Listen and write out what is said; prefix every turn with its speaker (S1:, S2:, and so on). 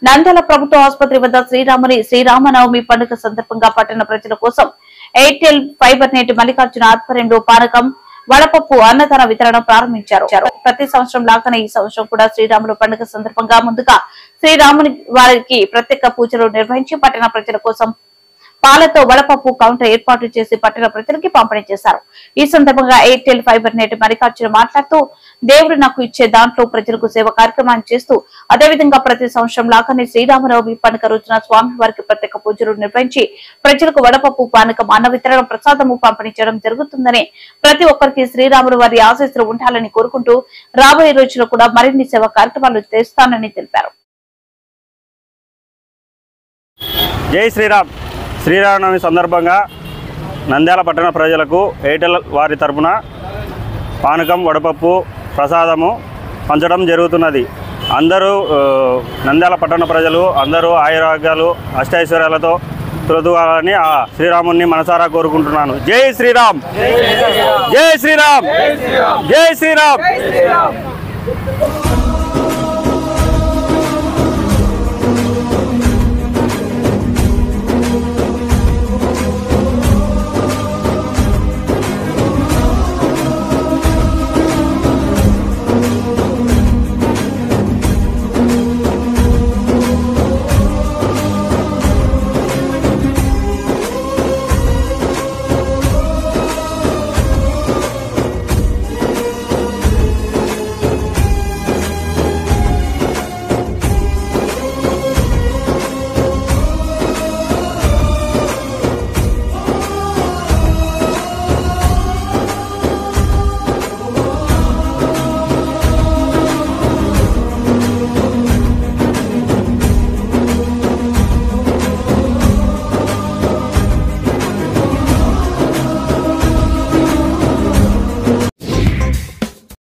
S1: నంద్యాల ప్రభుత్వ ఆసుపత్రి వద్ద శ్రీరాముని శ్రీరామనవమి పండుగ సందర్భంగా పట్టణ ప్రజల కోసం ఎయిర్టెల్ ఫైబర్ నెట్ మల్లికార్జున ఆధ్వర్యంలో పానకం వడపప్పు అన్నదాన వితరణ ప్రారంభించారు ప్రతి సంవత్సరం లాగానే ఈ సంవత్సరం కూడా శ్రీరాములు పండుగ సందర్భంగా ముందుగా శ్రీరాముని వారికి ప్రత్యేక పూజలు నిర్వహించి పట్టణ ప్రజల కోసం పాలతో వడపప్పు కౌంటర్ ఏర్పాటు చేసి పట్టణ ప్రజలకి పంపిణీ చేశారు ఈ సందర్భంగా ఎయిర్టెల్ ఫైబర్ నెట్ మల్లికార్జున మాట్లాడుతూ దేవుడు నాకు ఇచ్చే దాంట్లో ప్రజలకు సేవ కార్యక్రమాన్ని చేస్తూ అదేవిధంగా ప్రతి సంవత్సరం లాగానే శ్రీరామనవమి పండుగ రోజున స్వామి వారికి ప్రత్యేక పూజలు నిర్వహించి ప్రజలకు వడపప్పు పానకం అన్న వితరణ ప్రసాదము పంపిణీ చేయడం జరుగుతుందని ప్రతి ఒక్కరికి శ్రీరాముడు వారి ఆశీస్సులు ఉండాలని కోరుకుంటూ రాబోయే రోజుల్లో కూడా మరిన్ని సేవా కార్యక్రమాలు చేస్తానని తెలిపారు
S2: జై శ్రీరామ్ శ్రీరామనవమి సందర్భంగా నంద్యాల పట్టణ ప్రజలకు ఎయిర్టెల్ వారి తరపున పానకం వడపప్పు ప్రసాదము పంచడం జరుగుతున్నది అందరూ ఆ, నంద్యాల పట్టణ ప్రజలు అందరూ ఆయురాగ్యాలు అష్టైశ్వర్యాలతో తొలతూగాలని ఆ శ్రీరాముని మనసారా కోరుకుంటున్నాను జై శ్రీరామ్ జై శ్రీరామ్ జై శ్రీరామ్